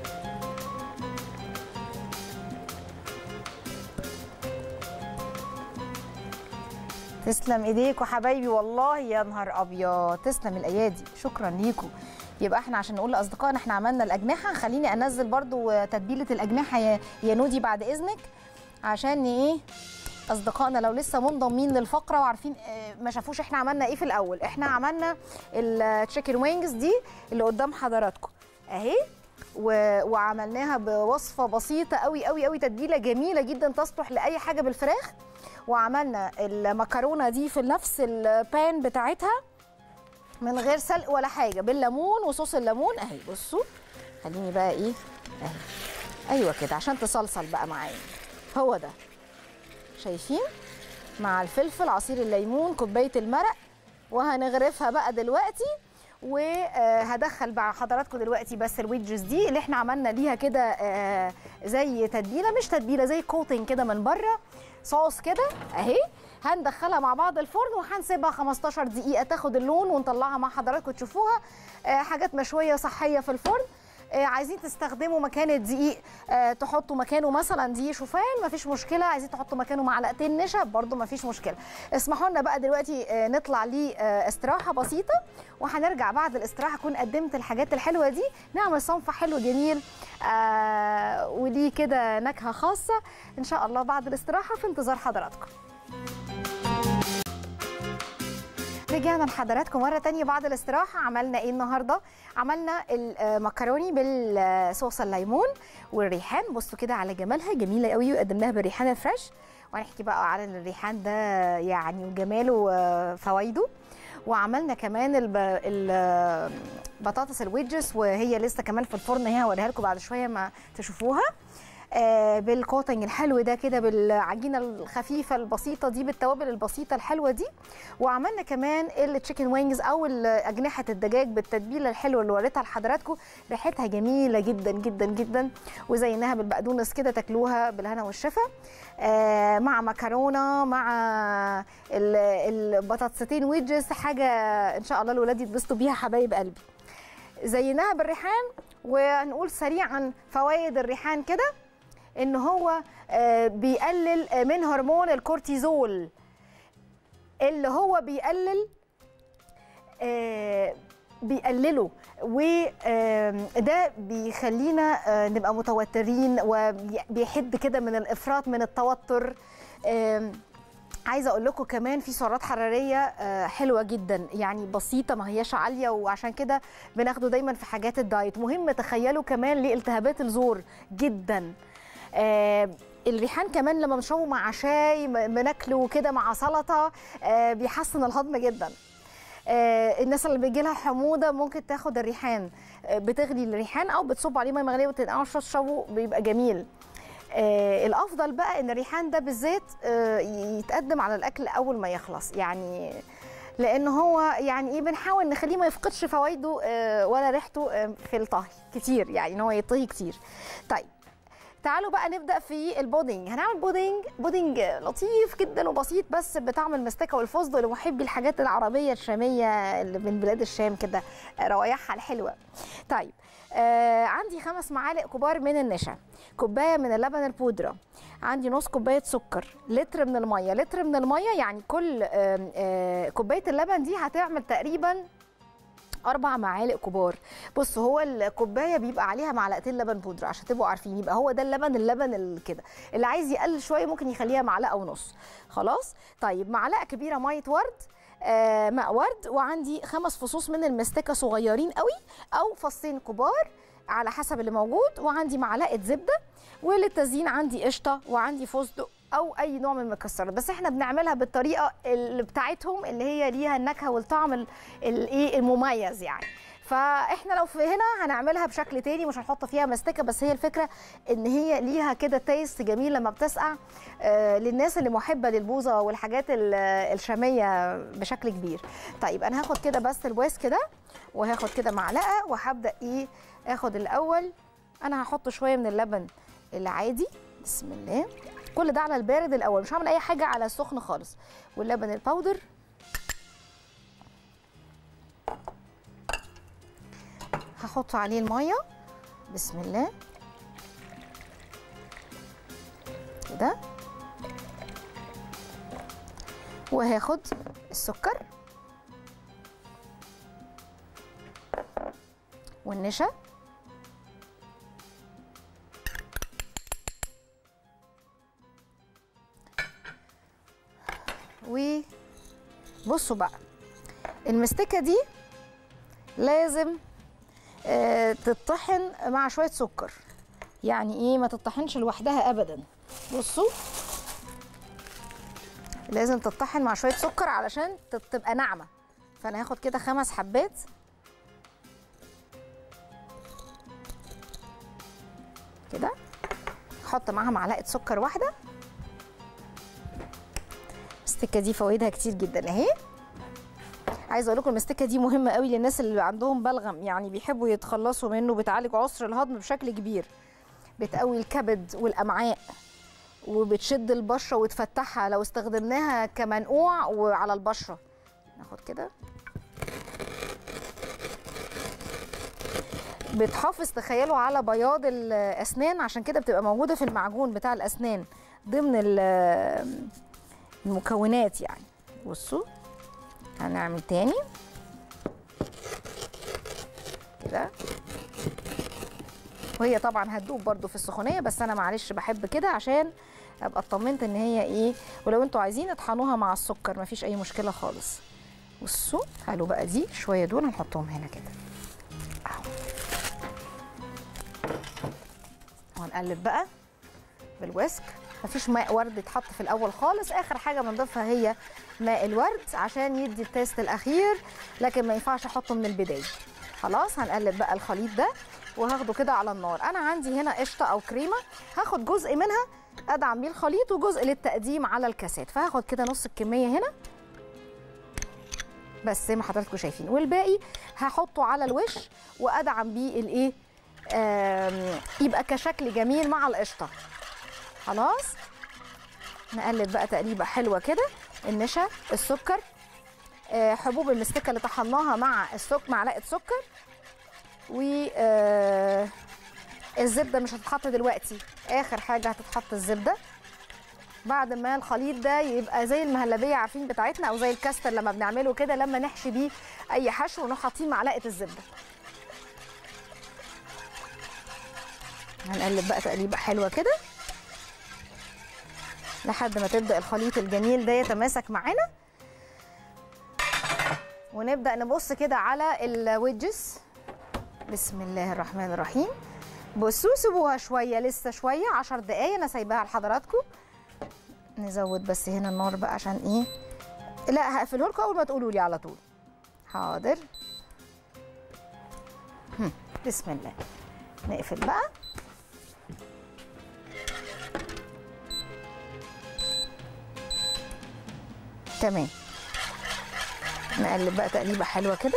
[SPEAKER 1] تسلم ايديكوا حبايبي والله يا نهار ابيض تسلم الايادي شكرا ليكم يبقى احنا عشان نقول لاصدقائنا احنا عملنا الاجنحه خليني انزل برضو تتبيله الاجنحه يا يا نودي بعد اذنك عشان ايه اصدقائنا لو لسه منضمين للفقره وعارفين اه، ما شافوش احنا عملنا ايه في الاول احنا عملنا التشيكن وينجز دي اللي قدام حضراتكم اهي و... وعملناها بوصفه بسيطه قوي قوي قوي تتبيله جميله جدا تصلح لاي حاجه بالفراخ وعملنا المكرونه دي في نفس البان بتاعتها من غير سلق ولا حاجه بالليمون وصوص الليمون اهي بصوا خليني بقى ايه اهي ايوه كده عشان تصلصل بقى معايا هو ده شايفين مع الفلفل عصير الليمون كوبايه المرق وهنغرفها بقى دلوقتي وهدخل بقى حضراتكم دلوقتي بس الويدجز دي اللي احنا عملنا ليها كده آه، زي تتبيله مش تتبيله زي كوتنج كده من بره صوص كده اهي هندخلها مع بعض الفرن وهنسيبها 15 دقيقه تاخد اللون ونطلعها مع حضراتكم تشوفوها آه، حاجات مشويه صحيه في الفرن آه، عايزين تستخدموا مكان الدقيق آه، تحطوا مكانه مثلا دقيق شوفان مفيش مشكله عايزين تحطوا مكانه معلقتين نشا برضو مفيش مشكله اسمحوا لنا بقى دلوقتي آه، نطلع لاستراحه بسيطه وهنرجع بعد الاستراحه اكون قدمت الحاجات الحلوه دي نعمل صنف حلو جميل آه وليه كده نكهه خاصه ان شاء الله بعد الاستراحه في انتظار حضراتكم رجعنا لحضراتكم مرة تانية بعد الاستراحة عملنا ايه النهاردة؟ عملنا المكروني بالصوص الليمون والريحان بصوا كده على جمالها جميلة قوي وقدمناها بالريحان الفريش وهنحكي بقى على الريحان ده يعني وجماله وفوائده وعملنا كمان الب... البطاطس الويدجز وهي لسه كمان في الفرن هي هوريها لكم بعد شويه ما تشوفوها آه بالكوتنج الحلو ده كده بالعجينه الخفيفه البسيطه دي بالتوابل البسيطه الحلوه دي وعملنا كمان التشيكن وينجز او اجنحه الدجاج بالتتبيله الحلوه اللي وريتها لحضراتكم ريحتها جميله جدا جدا جدا وزيناها بالبقدونس كده تاكلوها بالهنا والشفا آه مع مكرونه مع البطاطستين ويدجز حاجه ان شاء الله الولاد يتبسطوا بيها حبايب قلبي زيناها بالريحان ونقول سريعا فوائد الريحان كده ان هو بيقلل من هرمون الكورتيزول اللي هو بيقلل بيقلله وده بيخلينا نبقى متوترين وبيحد كده من الافراط من التوتر عايزه اقول لكم كمان في سعرات حراريه حلوه جدا يعني بسيطه ما هياش عاليه وعشان كده بناخده دايما في حاجات الدايت مهم تخيلوا كمان لالتهابات الزور جدا الريحان كمان لما بنشربه مع شاي بناكله كده مع سلطه بيحسن الهضم جدا الناس اللي بيجي لها حموضه ممكن تاخد الريحان بتغلي الريحان او بتصب عليه ميه مغليه وتنقعه تشربه بيبقى جميل آه الافضل بقى ان الريحان ده بالذات آه يتقدم على الاكل اول ما يخلص يعني لان هو يعني ايه بنحاول نخليه ما يفقدش فوائده آه ولا ريحته آه في الطهي كتير يعني ان هو يطهي كتير طيب تعالوا بقى نبدا في البودنج هنعمل بودنج بودنج لطيف جدا وبسيط بس بطعم المستكه والفستق لمحبي الحاجات العربيه الشاميه اللي من بلاد الشام كده روايحها الحلوه طيب آه عندي خمس معالق كبار من النشا كوبايه من اللبن البودره عندي نص كوبايه سكر لتر من الميه لتر من الميه يعني كل آه آه كوبايه اللبن دي هتعمل تقريبا اربع معالق كبار بص هو الكوبايه بيبقى عليها معلقتين لبن بودره عشان تبقوا عارفين يبقى هو ده اللبن اللبن كده اللي عايز يقلل شويه ممكن يخليها معلقه ونص خلاص طيب معلقه كبيره ميه ورد آه ماء ورد وعندي خمس فصوص من المستكه صغيرين قوي او فصين كبار على حسب اللي موجود وعندي معلقه زبده وللتزيين عندي قشطه وعندي فستق او اي نوع من المكسرات بس احنا بنعملها بالطريقه اللي بتاعتهم اللي هي ليها النكهه والطعم الايه المميز يعني فاحنا لو في هنا هنعملها بشكل تاني مش هنحط فيها مستكه بس هي الفكره ان هي ليها كده تيست جميل لما بتسقع آه للناس اللي محبه للبوظه والحاجات الشاميه بشكل كبير طيب انا هاخد كده بس الواس كده وهاخد كده معلقه وهبدا ايه اخد الاول انا هحط شويه من اللبن العادي بسم الله كل ده على البارد الاول مش هعمل اي حاجه على السخن خالص واللبن الباودر هحط عليه الميه بسم الله كده وهاخد السكر والنشا وبصوا بقى المستكه دي لازم آه تطحن مع شويه سكر يعني ايه ما تطحنش لوحدها ابدا بصوا لازم تطحن مع شويه سكر علشان تبقى ناعمه فانا هاخد كده خمس حبات كده احط معاها معلقه سكر واحده المستكه دي فوائدها كتير جدا اهي عايزه اقول لكم المستكه دي مهمه قوي للناس اللي عندهم بلغم يعني بيحبوا يتخلصوا منه بتعالج عسر الهضم بشكل كبير بتقوي الكبد والامعاء وبتشد البشره وتفتحها لو استخدمناها كمنقوع وعلى البشره ناخد كده بتحافظ تخيلوا على بياض الاسنان عشان كده بتبقى موجوده في المعجون بتاع الاسنان ضمن المكونات يعني بصوا هنعمل تاني كده وهي طبعا هتدوب برده في السخونيه بس انا معلش بحب كده عشان ابقى اطمنت ان هي ايه ولو انتوا عايزين اطحنوها مع السكر مفيش اي مشكله خالص بصوا حلو بقى دي شويه دول هنحطهم هنا كده اهو وهنقلب بقى بالويسك مفيش ماء ورد يتحط في الاول خالص اخر حاجه بنضيفها هي ماء الورد عشان يدي التيست الاخير لكن ما ينفعش احطه من البدايه خلاص هنقلب بقى الخليط ده وهاخده كده على النار انا عندي هنا قشطه او كريمه هاخد جزء منها ادعم بيه الخليط وجزء للتقديم على الكاسات فهاخد كده نص الكميه هنا بس زي ما حضراتكم شايفين والباقي هحطه على الوش وادعم بيه الايه آم، يبقى كشكل جميل مع القشطه خلاص نقلب بقى تقليبه حلوه كده النشا السكر آه، حبوب المستكه اللي طحناها مع السك معلقه سكر و آه، الزبده مش هتتحط دلوقتي اخر حاجه هتتحط الزبده بعد ما الخليط ده يبقى زي المهلبيه عارفين بتاعتنا او زي الكاستر لما بنعمله كده لما نحشي بيه اي حشو ونروح حاطين معلقه الزبده هنقلب بقى تقليبه حلوه كده لحد ما تبدا الخليط الجميل ده يتماسك معانا ونبدا نبص كده على الويدجز بسم الله الرحمن الرحيم بصوا سيبوها شويه لسه شويه 10 دقايق انا سايباها لحضراتكم نزود بس هنا النار بقى عشان ايه لا هقفله لكم اول ما تقولوا لي على طول حاضر هم، بسم الله نقفل بقى تمام نقلب بقى تقليبه حلوه كده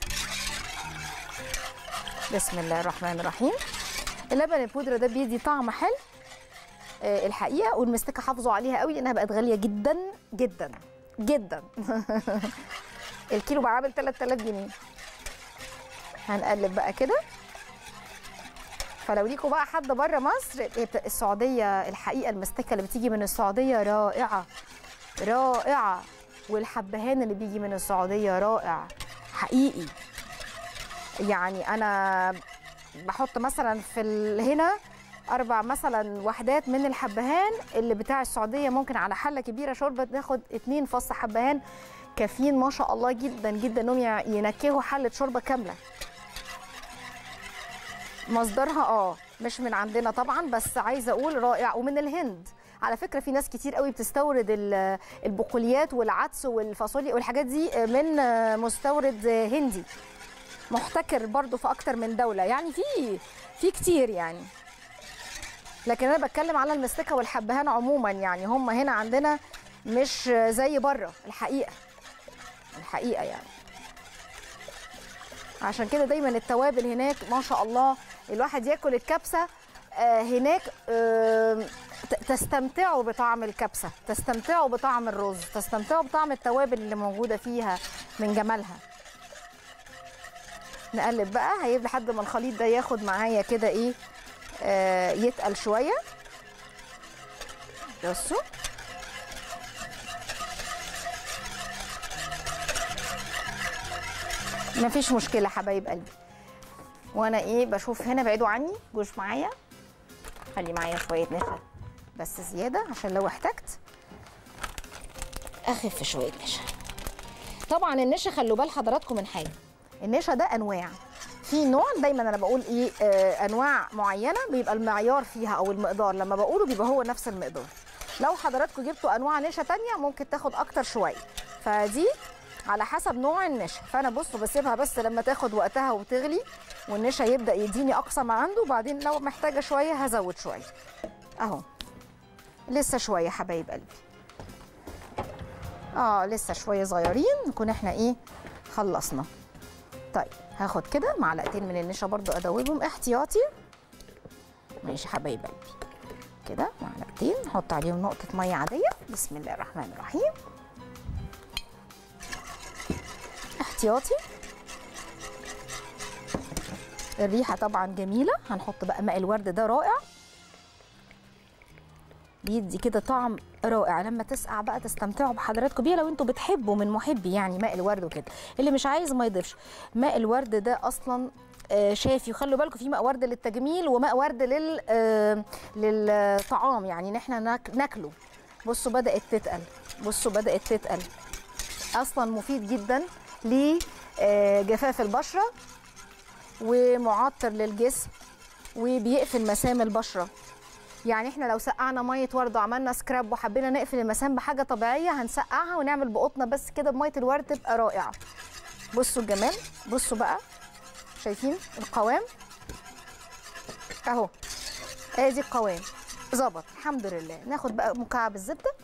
[SPEAKER 1] بسم الله الرحمن الرحيم اللبن البودره ده بيدي طعم حلو آه، الحقيقه والمستكه حافظوا عليها قوي لانها بقت غاليه جدا جدا جدا الكيلو بقى عامل 3000 جنيه هنقلب بقى كده فلو ليكوا بقى حد بره مصر السعوديه الحقيقه المستكه اللي بتيجي من السعوديه رائعه رائعه والحبهان اللي بيجي من السعوديه رائع حقيقي يعني انا بحط مثلا في ال- هنا اربع مثلا وحدات من الحبهان اللي بتاع السعوديه ممكن على حله كبيره شوربه ناخد اتنين فص حبهان كافيين ما شاء الله جدا جدا انهم يع- ينكهوا حله شوربه كامله مصدرها اه مش من عندنا طبعا بس عايزه اقول رائع ومن الهند على فكره في ناس كتير قوي بتستورد ال- البقوليات والعدس والفاصوليا والحاجات دي من مستورد هندي محتكر برضو في اكتر من دوله يعني في في كتير يعني لكن انا بتكلم على المستكه والحبهان عموما يعني هم هنا عندنا مش زي بره الحقيقه الحقيقه يعني عشان كده دايما التوابل هناك ما شاء الله الواحد ياكل الكبسه آه، هناك آه، ت- تستمتعوا بطعم الكبسه تستمتعوا بطعم الرز تستمتعوا بطعم التوابل اللي موجوده فيها من جمالها نقلب بقى هيبقى لحد ما الخليط ده ياخد معايا كده ايه آه يتقل شويه بصوا مفيش مشكله حبايب قلبي وانا ايه بشوف هنا بعيدوا عني جوش معايا خلي معايا شويه نشا بس زياده عشان لو احتجت اخف شويه نشا طبعا النشا خلوا بال حضراتكم من حاجه النشا ده انواع في نوع دايما انا بقول ايه آه انواع معينه بيبقى المعيار فيها او المقدار لما بقوله بيبقى هو نفس المقدار لو حضراتكم جبتوا انواع نشا تانية ممكن تاخد اكتر شويه فدي على حسب نوع النشا فانا بصوا بسيبها بس لما تاخد وقتها وتغلي والنشا يبدا يديني اقصى ما عنده وبعدين لو محتاجه شويه هزود شويه اهو لسه شويه حبايب قلبي اه لسه شويه صغيرين نكون احنا ايه خلصنا طيب هاخد كده معلقتين من النشا برضو ادوبهم احتياطي ماشي حبايب قلبي كده معلقتين نحط عليهم نقطه ميه عاديه بسم الله الرحمن الرحيم احتياطي الريحه طبعا جميله هنحط بقى ماء الورد ده رائع بيدي كده طعم رائع لما تسقع بقى تستمتعوا بحضراتكم بيها لو انتوا بتحبوا من محبي يعني ماء الورد وكده اللي مش عايز ما يضيفش ماء الورد ده اصلا آه، شافي وخلوا بالكم في ماء ورد للتجميل وماء ورد لل آه، للطعام يعني ان احنا ناك- ناكله بصوا بدات تتقل بصوا بدات تتقل اصلا مفيد جدا لجفاف البشره ومعطر للجسم وبيقفل مسام البشره يعني احنا لو سقعنا ميه ورد وعملنا سكراب وحبينا نقفل المسام بحاجه طبيعيه هنسقعها ونعمل بقطنا بس كده بميه الورد تبقى رائعه بصوا الجمال بصوا بقى شايفين القوام اهو ادي القوام ظبط الحمد لله ناخد بقى مكعب الزبده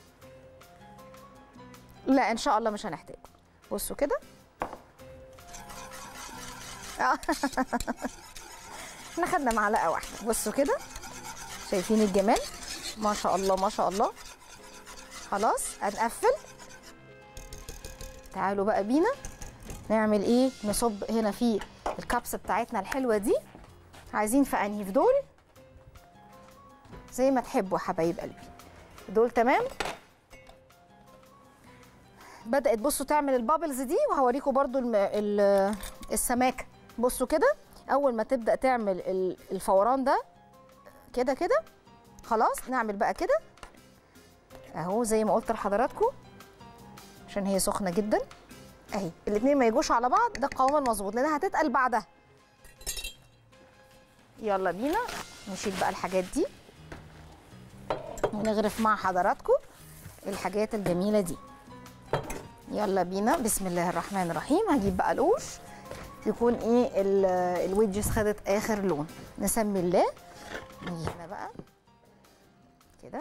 [SPEAKER 1] لا ان شاء الله مش هنحتاجه بصوا كده آه. احنا خدنا معلقه واحده بصوا كده شايفين الجمال ما شاء الله ما شاء الله خلاص هنقفل تعالوا بقى بينا نعمل ايه نصب هنا في الكبسه بتاعتنا الحلوه دي عايزين في انهي في دول زي ما تحبوا يا حبايب قلبي دول تمام بدات بصوا تعمل البابلز دي وهوريكم برضو الم... ال... السماكه بصوا كده اول ما تبدا تعمل ال- الفوران ده كده كده خلاص نعمل بقى كده اهو زي ما قلت لحضراتكم عشان هي سخنه جدا اهي الاتنين ما يجوش على بعض ده القوام المظبوط لانها هتتقل بعدها يلا بينا نشيل بقى الحاجات دي ونغرف مع حضراتكم الحاجات الجميله دي يلا بينا بسم الله الرحمن الرحيم هجيب بقى القوش يكون ايه ال- الويدجز خدت اخر لون نسمي الله نيجي هنا بقى كده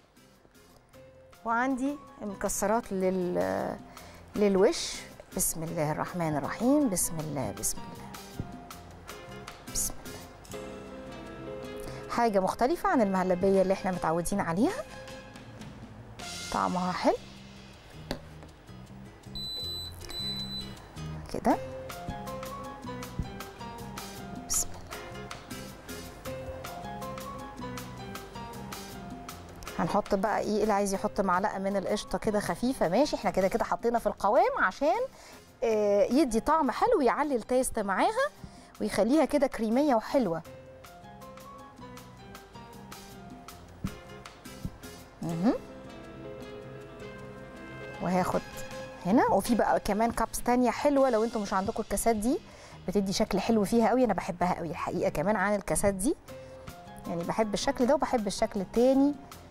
[SPEAKER 1] وعندي مكسرات لل للوش بسم الله الرحمن الرحيم بسم الله بسم الله بسم الله حاجة مختلفة عن المهلبية اللي احنا متعودين عليها طعمها حلو كده بسم الله هنحط بقى ايه اللي عايز يحط معلقه من القشطه كده خفيفه ماشي احنا كده كده حطينا في القوام عشان آه، يدي طعم حلو يعلي التيست معاها ويخليها كده كريميه وحلوه مهم. وهاخد هنا وفي بقى كمان كابس تانية حلوة لو انتم مش عندكم الكاسات دي بتدي شكل حلو فيها قوي انا بحبها قوي الحقيقة كمان عن الكاسات دي يعني بحب الشكل ده وبحب الشكل التاني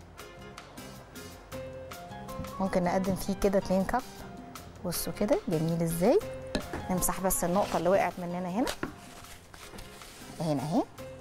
[SPEAKER 1] ممكن نقدم فيه كده اتنين كاب بصوا كده جميل ازاي نمسح بس النقطة اللي وقعت مننا هنا هنا اهي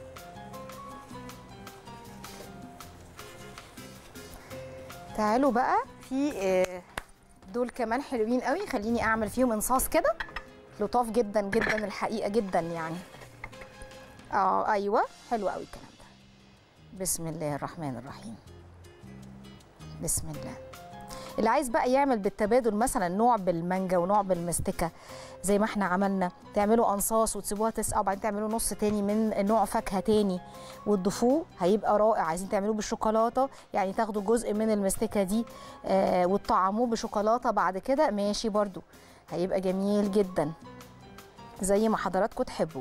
[SPEAKER 1] تعالوا بقى في آه، دول كمان حلوين قوي خليني اعمل فيهم انصاص كده لطاف جدا جدا الحقيقه جدا يعني اه ايوه حلو قوي الكلام ده بسم الله الرحمن الرحيم بسم الله اللي عايز بقى يعمل بالتبادل مثلا نوع بالمانجا ونوع بالمستكه زي ما احنا عملنا تعملوا انصاص وتسيبوها تسقع وبعدين تعملوا نص تاني من نوع فاكهه تاني وتضيفوه هيبقى رائع عايزين تعملوه بالشوكولاته يعني تاخدوا جزء من المستكه دي آه وتطعموه بشوكولاته بعد كده ماشي برضو هيبقى جميل جدا زي ما حضراتكم تحبوا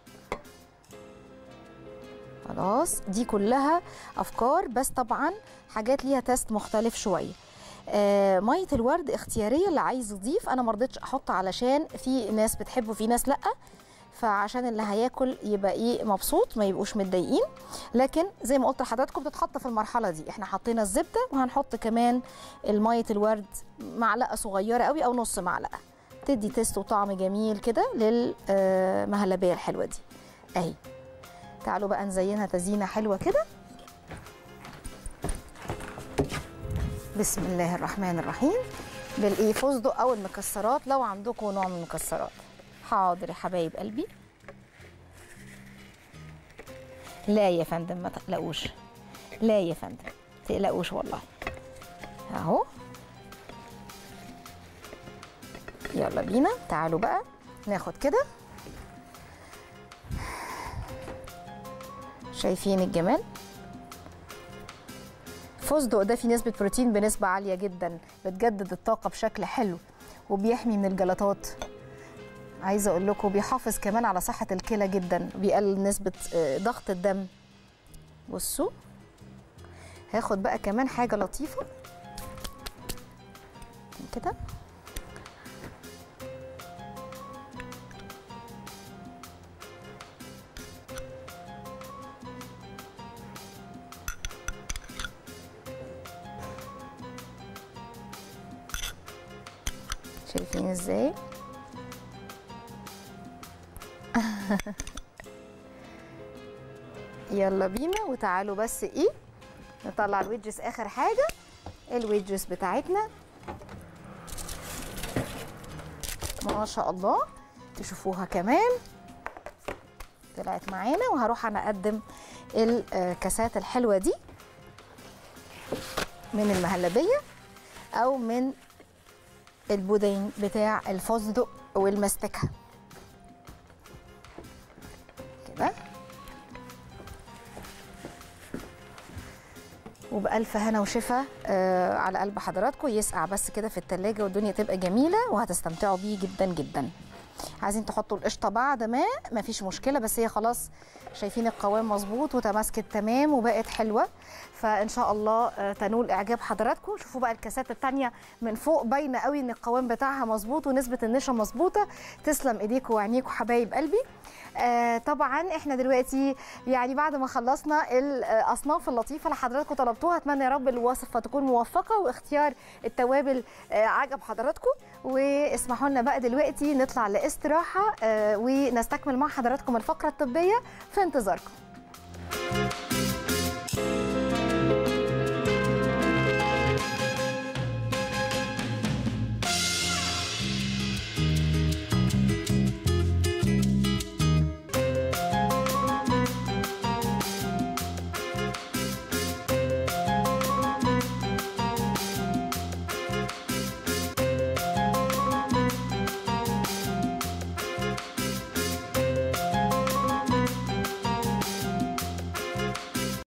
[SPEAKER 1] خلاص دي كلها افكار بس طبعا حاجات ليها تيست مختلف شويه آه ميه الورد اختياريه اللي عايز يضيف انا ما رضيتش احط علشان في ناس بتحبه وفي ناس لا فعشان اللي هياكل يبقى ايه مبسوط ما يبقوش متضايقين لكن زي ما قلت لحضراتكم بتتحط في المرحله دي احنا حطينا الزبده وهنحط كمان الميه الورد معلقه صغيره قوي او نص معلقه تدي تيست وطعم جميل كده للمهلبيه الحلوه دي اهي تعالوا بقى نزينها تزيينه حلوه كده بسم الله الرحمن الرحيم بالايه فستق او المكسرات لو عندكم نوع من المكسرات حاضر يا حبايب قلبي لا يا فندم ما تقلقوش لا يا فندم تقلقوش والله اهو يلا بينا تعالوا بقى ناخد كده شايفين الجمال الفستق ده فيه نسبة بروتين بنسبة عالية جدا بتجدد الطاقة بشكل حلو وبيحمي من الجلطات عايزة أقول لكم بيحافظ كمان على صحة الكلى جدا بيقلل نسبة آه، ضغط الدم بصوا هاخد بقى كمان حاجة لطيفة كده شايفين ازاي يلا بينا وتعالوا بس ايه نطلع الويدجز اخر حاجه الويدجز بتاعتنا ما شاء الله تشوفوها كمان طلعت معانا وهروح انا اقدم الكاسات الحلوه دي من المهلبيه او من البودين بتاع الفستق والمستكه كده وبألف هنا وشفا آه على قلب حضراتكم يسقع بس كده في التلاجة والدنيا تبقى جميلة وهتستمتعوا بيه جدا جدا عايزين تحطوا القشطة بعد ما مفيش مشكلة بس هي خلاص شايفين القوام مظبوط وتماسكت تمام وبقت حلوة فإن شاء الله آه تنول إعجاب حضراتكم شوفوا بقى الكاسات التانية من فوق باينة قوي إن القوام بتاعها مظبوط ونسبة النشا مظبوطة تسلم إيديكم وعينيكم حبايب قلبي آه طبعا احنا دلوقتي يعني بعد ما خلصنا الاصناف اللطيفه اللي حضراتكم طلبتوها اتمنى يا رب الوصفه تكون موفقه واختيار التوابل آه عجب حضراتكم واسمحوا لنا بقى دلوقتي نطلع لاستراحه آه ونستكمل مع حضراتكم الفقره الطبيه في انتظاركم